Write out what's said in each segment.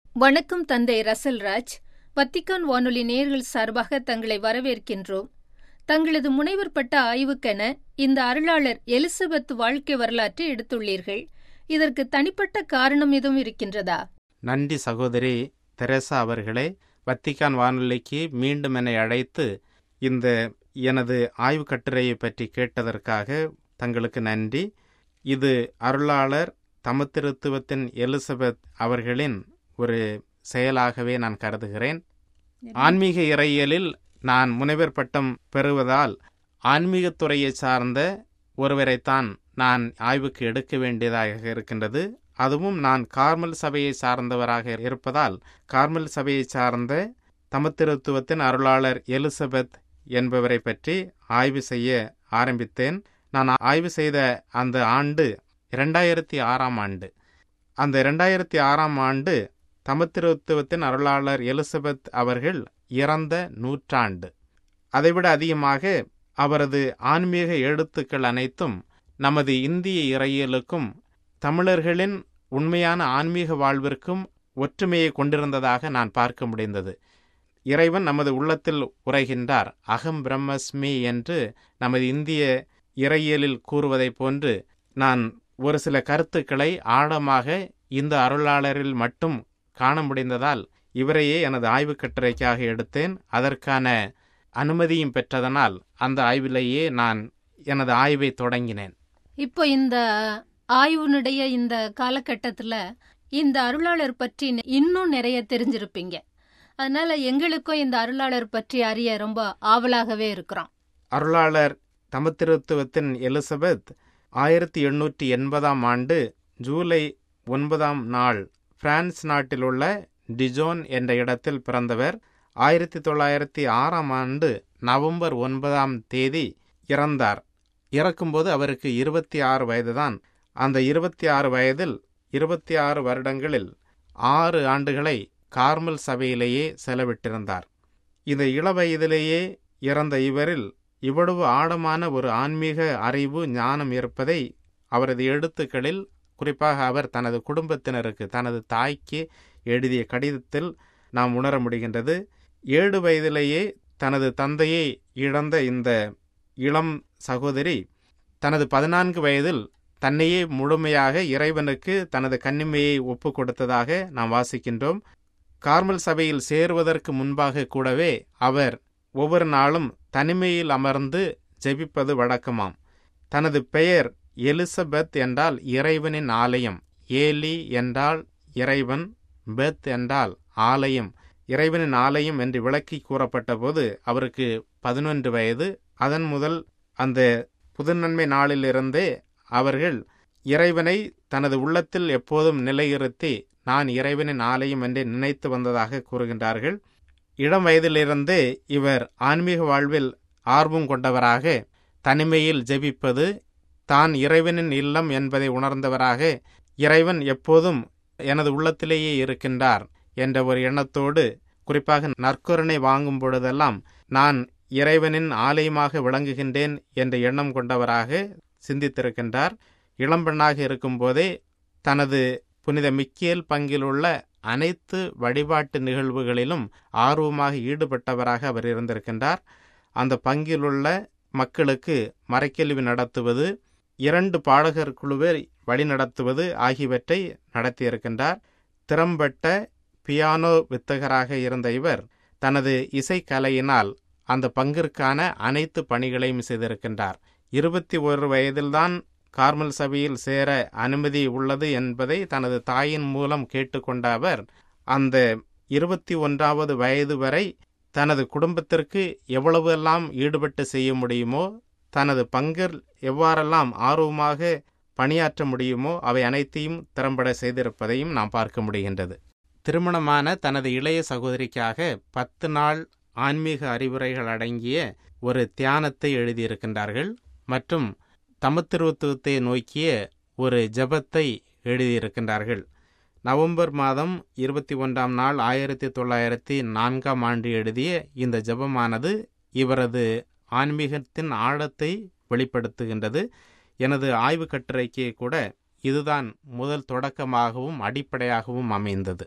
வணக்கம் தந்தை ரசல்ராஜ் வத்திக்கான் வானொலி நேர்கள் சார்பாக தங்களை வரவேற்கின்றோம் தங்களது முனைவர் பட்ட ஆய்வுக்கென இந்த அருளாளர் எலிசபெத் வாழ்க்கை வரலாற்றை எடுத்துள்ளீர்கள் இதற்கு தனிப்பட்ட காரணம் எதுவும் இருக்கின்றதா நன்றி சகோதரி தெரேசா அவர்களே வத்திக்கான் வானொலிக்கு மீண்டும் என்னை அழைத்து இந்த எனது ஆய்வு கட்டுரையை பற்றி கேட்டதற்காக தங்களுக்கு நன்றி இது அருளாளர் தமத்திருத்துவத்தின் எலிசபெத் அவர்களின் ஒரு செயலாகவே நான் கருதுகிறேன் ஆன்மீக இறையியலில் நான் முனைவர் பட்டம் பெறுவதால் ஆன்மீகத் துறையை சார்ந்த ஒருவரைத்தான் நான் ஆய்வுக்கு எடுக்க வேண்டியதாக இருக்கின்றது அதுவும் நான் கார்மல் சபையை சார்ந்தவராக இருப்பதால் கார்மல் சபையை சார்ந்த தமத்திருத்துவத்தின் அருளாளர் எலிசபெத் என்பவரை பற்றி ஆய்வு செய்ய ஆரம்பித்தேன் நான் ஆய்வு செய்த அந்த ஆண்டு இரண்டாயிரத்தி ஆறாம் ஆண்டு அந்த இரண்டாயிரத்தி ஆறாம் ஆண்டு தமத்திருத்துவத்தின் அருளாளர் எலிசபெத் அவர்கள் இறந்த நூற்றாண்டு அதைவிட அதிகமாக அவரது ஆன்மீக எழுத்துக்கள் அனைத்தும் நமது இந்திய இறையியலுக்கும் தமிழர்களின் உண்மையான ஆன்மீக வாழ்விற்கும் ஒற்றுமையை கொண்டிருந்ததாக நான் பார்க்க முடிந்தது இறைவன் நமது உள்ளத்தில் உரைகின்றார் அகம் பிரம்மஸ்மி என்று நமது இந்திய இறையியலில் கூறுவதைப் போன்று நான் ஒரு சில கருத்துக்களை ஆழமாக இந்த அருளாளரில் மட்டும் காண முடிந்ததால் இவரையே எனது ஆய்வு கட்டுரைக்காக எடுத்தேன் அதற்கான அனுமதியும் பெற்றதனால் அந்த ஆய்விலேயே நான் எனது ஆய்வை தொடங்கினேன் இப்போ இந்த ஆய்வுனுடைய இந்த காலகட்டத்துல இந்த அருளாளர் பற்றி இன்னும் நிறைய தெரிஞ்சிருப்பீங்க அதனால எங்களுக்கும் இந்த அருளாளர் பற்றி அறிய ரொம்ப ஆவலாகவே இருக்கிறோம் அருளாளர் தமத்திருத்துவத்தின் எலிசபெத் ஆயிரத்தி எண்ணூற்றி எண்பதாம் ஆண்டு ஜூலை ஒன்பதாம் நாள் பிரான்ஸ் நாட்டிலுள்ள டிஜோன் என்ற இடத்தில் பிறந்தவர் ஆயிரத்தி தொள்ளாயிரத்தி ஆறாம் ஆண்டு நவம்பர் ஒன்பதாம் தேதி இறந்தார் இறக்கும்போது அவருக்கு இருபத்தி ஆறு வயதுதான் அந்த இருபத்தி ஆறு வயதில் இருபத்தி ஆறு வருடங்களில் ஆறு ஆண்டுகளை கார்மல் சபையிலேயே செலவிட்டிருந்தார் இந்த இளவயதிலேயே இறந்த இவரில் இவ்வளவு ஆழமான ஒரு ஆன்மீக அறிவு ஞானம் இருப்பதை அவரது எழுத்துக்களில் குறிப்பாக அவர் தனது குடும்பத்தினருக்கு தனது தாய்க்கு எழுதிய கடிதத்தில் நாம் உணர முடிகின்றது ஏழு வயதிலேயே தனது தந்தையை இழந்த இந்த இளம் சகோதரி தனது பதினான்கு வயதில் தன்னையே முழுமையாக இறைவனுக்கு தனது கன்னிமையை ஒப்பு கொடுத்ததாக நாம் வாசிக்கின்றோம் கார்மல் சபையில் சேருவதற்கு முன்பாக கூடவே அவர் ஒவ்வொரு நாளும் தனிமையில் அமர்ந்து ஜெபிப்பது வழக்கமாம் தனது பெயர் எலிசபெத் என்றால் இறைவனின் ஆலயம் ஏலி என்றால் இறைவன் பெத் என்றால் ஆலயம் இறைவனின் ஆலயம் என்று விளக்கி கூறப்பட்ட போது அவருக்கு பதினொன்று வயது அதன் முதல் அந்த புதுநன்மை நாளிலிருந்தே அவர்கள் இறைவனை தனது உள்ளத்தில் எப்போதும் நிலையிருத்தி நான் இறைவனின் ஆலயம் என்று நினைத்து வந்ததாக கூறுகின்றார்கள் இளம் வயதிலிருந்தே இவர் ஆன்மீக வாழ்வில் ஆர்வம் கொண்டவராக தனிமையில் ஜெபிப்பது தான் இறைவனின் இல்லம் என்பதை உணர்ந்தவராக இறைவன் எப்போதும் எனது உள்ளத்திலேயே இருக்கின்றார் என்ற ஒரு எண்ணத்தோடு குறிப்பாக நற்கருணை வாங்கும் பொழுதெல்லாம் நான் இறைவனின் ஆலயமாக விளங்குகின்றேன் என்ற எண்ணம் கொண்டவராக சிந்தித்திருக்கின்றார் இளம்பெண்ணாக இருக்கும்போதே தனது புனித மிக்கேல் பங்கிலுள்ள அனைத்து வழிபாட்டு நிகழ்வுகளிலும் ஆர்வமாக ஈடுபட்டவராக அவர் இருந்திருக்கின்றார் அந்த பங்கிலுள்ள மக்களுக்கு மறைக்கல்வி நடத்துவது இரண்டு பாடகர் குழுவை வழிநடத்துவது ஆகியவற்றை நடத்தியிருக்கின்றார் திறம்பட்ட பியானோ வித்தகராக இருந்த இவர் தனது இசைக்கலையினால் அந்த பங்கிற்கான அனைத்து பணிகளையும் செய்திருக்கின்றார் இருபத்தி ஒரு வயதில்தான் கார்மல் சபையில் சேர அனுமதி உள்ளது என்பதை தனது தாயின் மூலம் கேட்டுக்கொண்ட அவர் அந்த இருபத்தி ஒன்றாவது வயது வரை தனது குடும்பத்திற்கு எவ்வளவெல்லாம் ஈடுபட்டு செய்ய முடியுமோ தனது பங்கில் எவ்வாறெல்லாம் ஆர்வமாக பணியாற்ற முடியுமோ அவை அனைத்தையும் திறம்பட செய்திருப்பதையும் நாம் பார்க்க முடிகின்றது திருமணமான தனது இளைய சகோதரிக்காக பத்து நாள் ஆன்மீக அறிவுரைகள் அடங்கிய ஒரு தியானத்தை எழுதியிருக்கின்றார்கள் மற்றும் தமத்திருத்துவத்தை நோக்கிய ஒரு ஜபத்தை எழுதியிருக்கின்றார்கள் நவம்பர் மாதம் இருபத்தி ஒன்றாம் நாள் ஆயிரத்தி தொள்ளாயிரத்தி நான்காம் ஆண்டு எழுதிய இந்த ஜபமானது இவரது ஆன்மீகத்தின் ஆழத்தை வெளிப்படுத்துகின்றது எனது ஆய்வு கட்டுரைக்கு கூட இதுதான் முதல் தொடக்கமாகவும் அடிப்படையாகவும் அமைந்தது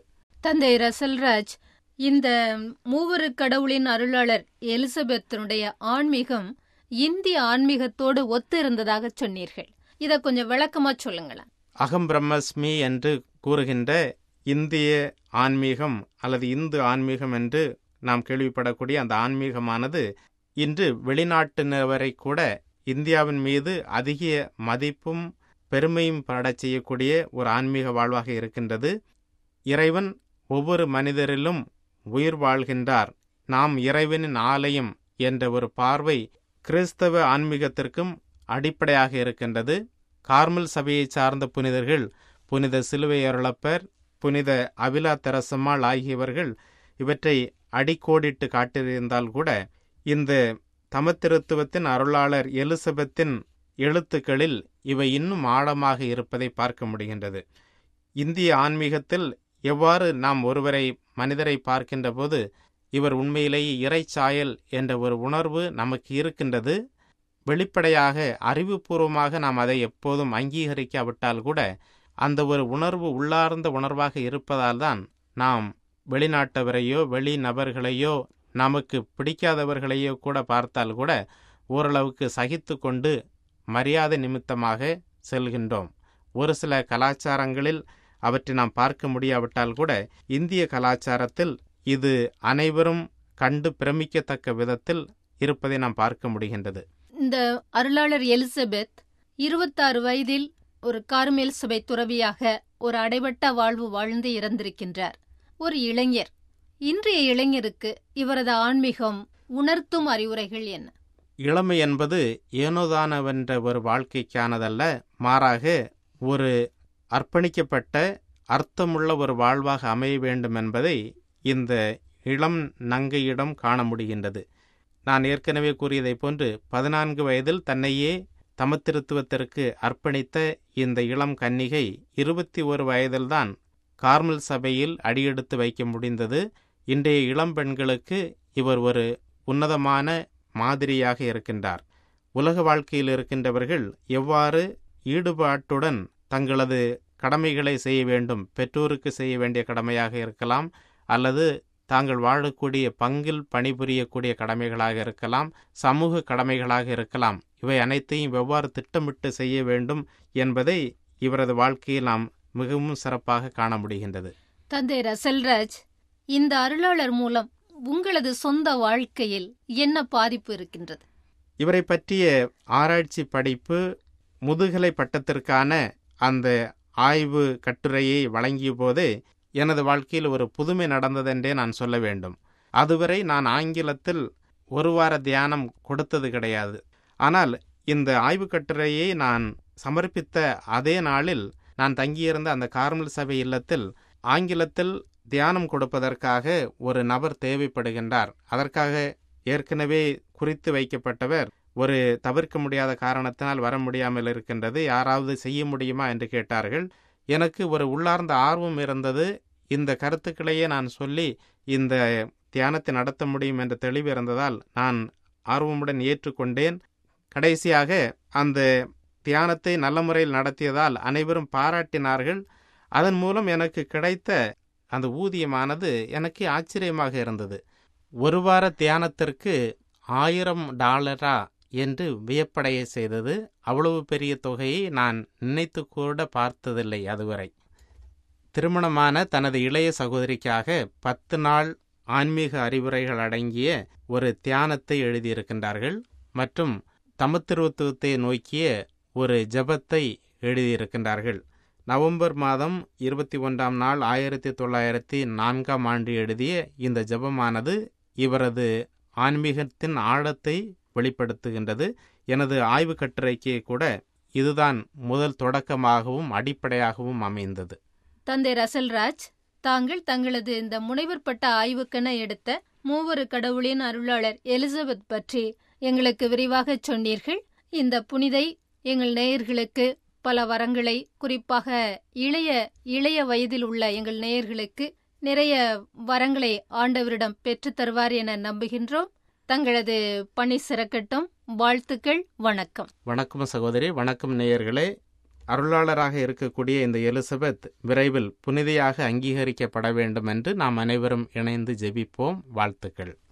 தந்தை ரசல்ராஜ் இந்த மூவரு கடவுளின் அருளாளர் எலிசபெத்தினுடைய ஆன்மீகம் இந்திய ஆன்மீகத்தோடு ஒத்து இருந்ததாக சொன்னீர்கள் இத கொஞ்சம் விளக்கமா சொல்லுங்களேன் அகம் பிரம்மஸ்மி என்று கூறுகின்ற இந்திய ஆன்மீகம் அல்லது இந்து ஆன்மீகம் என்று நாம் கேள்விப்படக்கூடிய அந்த ஆன்மீகமானது இன்று வெளிநாட்டினவரை கூட இந்தியாவின் மீது அதிக மதிப்பும் பெருமையும் படச் செய்யக்கூடிய ஒரு ஆன்மீக வாழ்வாக இருக்கின்றது இறைவன் ஒவ்வொரு மனிதரிலும் உயிர் வாழ்கின்றார் நாம் இறைவனின் ஆலயம் என்ற ஒரு பார்வை கிறிஸ்தவ ஆன்மீகத்திற்கும் அடிப்படையாக இருக்கின்றது கார்மல் சபையை சார்ந்த புனிதர்கள் புனித சிலுவை அருளப்பர் புனித அவிலா தெரசம்மாள் ஆகியவர்கள் இவற்றை அடிக்கோடிட்டு காட்டியிருந்தால் கூட இந்த தமத்திருத்துவத்தின் அருளாளர் எலிசபெத்தின் எழுத்துக்களில் இவை இன்னும் ஆழமாக இருப்பதை பார்க்க முடிகின்றது இந்திய ஆன்மீகத்தில் எவ்வாறு நாம் ஒருவரை மனிதரை பார்க்கின்ற போது இவர் உண்மையிலேயே இறைச்சாயல் என்ற ஒரு உணர்வு நமக்கு இருக்கின்றது வெளிப்படையாக அறிவுபூர்வமாக நாம் அதை எப்போதும் அங்கீகரிக்காவிட்டால் கூட அந்த ஒரு உணர்வு உள்ளார்ந்த உணர்வாக இருப்பதால் தான் நாம் வெளிநாட்டவரையோ வெளி நபர்களையோ நமக்கு பிடிக்காதவர்களையோ கூட பார்த்தால் கூட ஓரளவுக்கு சகித்து கொண்டு மரியாதை நிமித்தமாக செல்கின்றோம் ஒரு சில கலாச்சாரங்களில் அவற்றை நாம் பார்க்க முடியாவிட்டால் கூட இந்திய கலாச்சாரத்தில் இது அனைவரும் கண்டு பிரமிக்கத்தக்க விதத்தில் இருப்பதை நாம் பார்க்க முடிகின்றது இந்த அருளாளர் எலிசபெத் இருபத்தாறு வயதில் ஒரு கார்மேல் சபை துறவியாக ஒரு அடைபட்ட வாழ்வு வாழ்ந்து இறந்திருக்கின்றார் ஒரு இளைஞர் இன்றைய இளைஞருக்கு இவரது ஆன்மீகம் உணர்த்தும் அறிவுரைகள் என்ன இளமை என்பது ஏனோதானவென்ற ஒரு வாழ்க்கைக்கானதல்ல மாறாக ஒரு அர்ப்பணிக்கப்பட்ட அர்த்தமுள்ள ஒரு வாழ்வாக அமைய வேண்டும் என்பதை இந்த இளம் நங்கையிடம் காண முடிகின்றது நான் ஏற்கனவே கூறியதைப் போன்று பதினான்கு வயதில் தன்னையே தமத்திருத்துவத்திற்கு அர்ப்பணித்த இந்த இளம் கன்னிகை இருபத்தி ஒரு வயதில்தான் கார்மல் சபையில் அடியெடுத்து வைக்க முடிந்தது இன்றைய இளம் பெண்களுக்கு இவர் ஒரு உன்னதமான மாதிரியாக இருக்கின்றார் உலக வாழ்க்கையில் இருக்கின்றவர்கள் எவ்வாறு ஈடுபாட்டுடன் தங்களது கடமைகளை செய்ய வேண்டும் பெற்றோருக்கு செய்ய வேண்டிய கடமையாக இருக்கலாம் அல்லது தாங்கள் வாழக்கூடிய பங்கில் பணிபுரியக்கூடிய கடமைகளாக இருக்கலாம் சமூக கடமைகளாக இருக்கலாம் இவை அனைத்தையும் எவ்வாறு திட்டமிட்டு செய்ய வேண்டும் என்பதை இவரது வாழ்க்கையில் நாம் மிகவும் சிறப்பாக காண முடிகின்றது தந்தை ரசல்ராஜ் இந்த அருளாளர் மூலம் உங்களது சொந்த வாழ்க்கையில் என்ன பாதிப்பு இருக்கின்றது இவரை பற்றிய ஆராய்ச்சி படிப்பு முதுகலை பட்டத்திற்கான அந்த ஆய்வு கட்டுரையை வழங்கிய போதே எனது வாழ்க்கையில் ஒரு புதுமை நடந்ததென்றே நான் சொல்ல வேண்டும் அதுவரை நான் ஆங்கிலத்தில் ஒரு வார தியானம் கொடுத்தது கிடையாது ஆனால் இந்த ஆய்வு கட்டுரையை நான் சமர்ப்பித்த அதே நாளில் நான் தங்கியிருந்த அந்த கார்மல் சபை இல்லத்தில் ஆங்கிலத்தில் தியானம் கொடுப்பதற்காக ஒரு நபர் தேவைப்படுகின்றார் அதற்காக ஏற்கனவே குறித்து வைக்கப்பட்டவர் ஒரு தவிர்க்க முடியாத காரணத்தினால் வர முடியாமல் இருக்கின்றது யாராவது செய்ய முடியுமா என்று கேட்டார்கள் எனக்கு ஒரு உள்ளார்ந்த ஆர்வம் இருந்தது இந்த கருத்துக்களையே நான் சொல்லி இந்த தியானத்தை நடத்த முடியும் என்ற தெளிவு இருந்ததால் நான் ஆர்வமுடன் ஏற்றுக்கொண்டேன் கடைசியாக அந்த தியானத்தை நல்ல முறையில் நடத்தியதால் அனைவரும் பாராட்டினார்கள் அதன் மூலம் எனக்கு கிடைத்த அந்த ஊதியமானது எனக்கு ஆச்சரியமாக இருந்தது ஒரு வார தியானத்திற்கு ஆயிரம் டாலரா என்று வியப்படைய செய்தது அவ்வளவு பெரிய தொகையை நான் நினைத்து கூட பார்த்ததில்லை அதுவரை திருமணமான தனது இளைய சகோதரிக்காக பத்து நாள் ஆன்மீக அறிவுரைகள் அடங்கிய ஒரு தியானத்தை எழுதியிருக்கின்றார்கள் மற்றும் தமத்திருவத்துவத்தை நோக்கிய ஒரு ஜபத்தை எழுதியிருக்கின்றார்கள் நவம்பர் மாதம் இருபத்தி ஒன்றாம் நாள் ஆயிரத்தி தொள்ளாயிரத்தி நான்காம் ஆண்டு எழுதிய இந்த ஜபமானது இவரது ஆன்மீகத்தின் ஆழத்தை வெளிப்படுத்துகின்றது எனது ஆய்வு கட்டுரைக்கு கூட இதுதான் முதல் தொடக்கமாகவும் அடிப்படையாகவும் அமைந்தது தந்தை ரசல்ராஜ் தாங்கள் தங்களது இந்த முனைவர் பட்ட ஆய்வுக்கென எடுத்த மூவரு கடவுளின் அருளாளர் எலிசபெத் பற்றி எங்களுக்கு விரிவாக சொன்னீர்கள் இந்த புனிதை எங்கள் நேயர்களுக்கு பல வரங்களை குறிப்பாக இளைய இளைய வயதில் உள்ள எங்கள் நேயர்களுக்கு நிறைய வரங்களை ஆண்டவரிடம் பெற்றுத் தருவார் என நம்புகின்றோம் தங்களது பணி சிறக்கட்டும் வாழ்த்துக்கள் வணக்கம் வணக்கம் சகோதரி வணக்கம் நேயர்களே அருளாளராக இருக்கக்கூடிய இந்த எலிசபெத் விரைவில் புனிதையாக அங்கீகரிக்கப்பட வேண்டும் என்று நாம் அனைவரும் இணைந்து ஜெபிப்போம் வாழ்த்துக்கள்